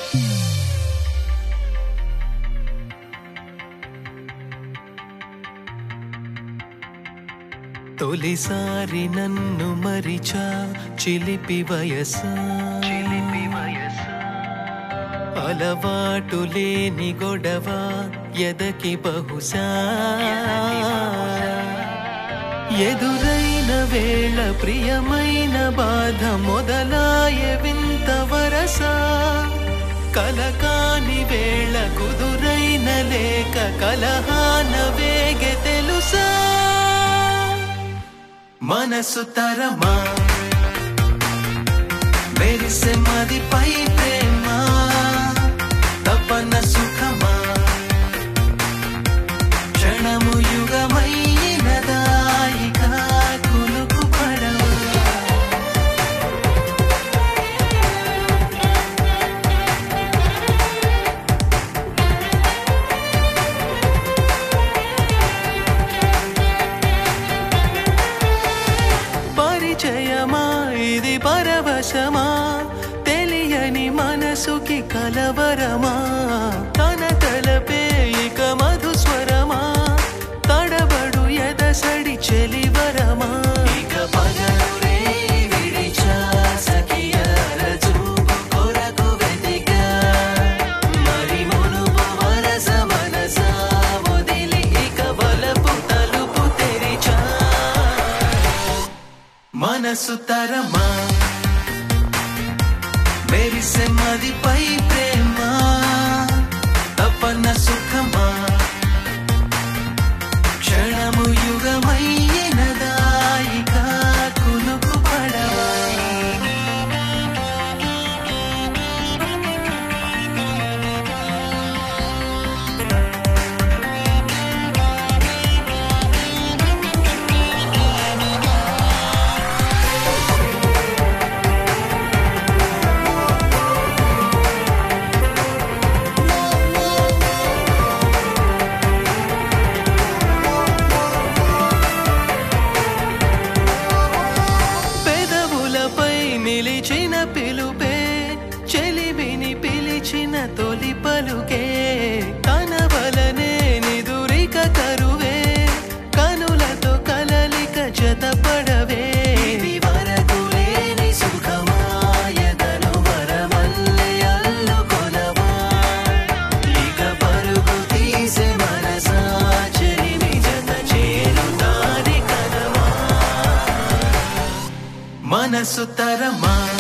తొలిసారి నన్ను మరిచా చిలిపి వయసా చిలిపి వయసా అలవాటు లేని గొడవ ఎదకి బహుశా ఎదురైన వేళ ప్రియమైన బాధ మొదలాయ వింత వరస కలకాని వేళ కుదురైన లేక కలహాన వేగె తెలుసా మనసు తరమా మెరిసే మది పై ప్రేమ తపన సుఖమా క్షణము యుగమైన దాయిక కులుకు పడవా పరిచయమా ఇది పరవశమా తెలియని మనసుకి కలవరమా తన తలపే ఇక మధుస్వరమా తడబడు ఎదసడి చెలివరమా ఇక పగలురే విడిచా సఖియర చూపు కొరకు వెతికా మరి మునుపు వరస మనస వదిలి ఇక వలపు తలుపు తెరిచా మనసు తరమా మెరిసే మది పై ప్రేమ తపన సుఖమా క్షణము యుగమైన దాయిక కునుకు పడవా పెదవులపై నిలిచిన పిలుపే చెలిమిని పిలిచిన తొలి పలుకే కనవలనే నిదురిక కరువే కనులతో కలలిక జతపడవే ఇది వరకు లేని సుఖమాయదను వరమల్లె అల్లుకొనవా ఇక పరుగు తీసే మనసా చెలిమి జత చేరుతాని కనవా మనసు తరమా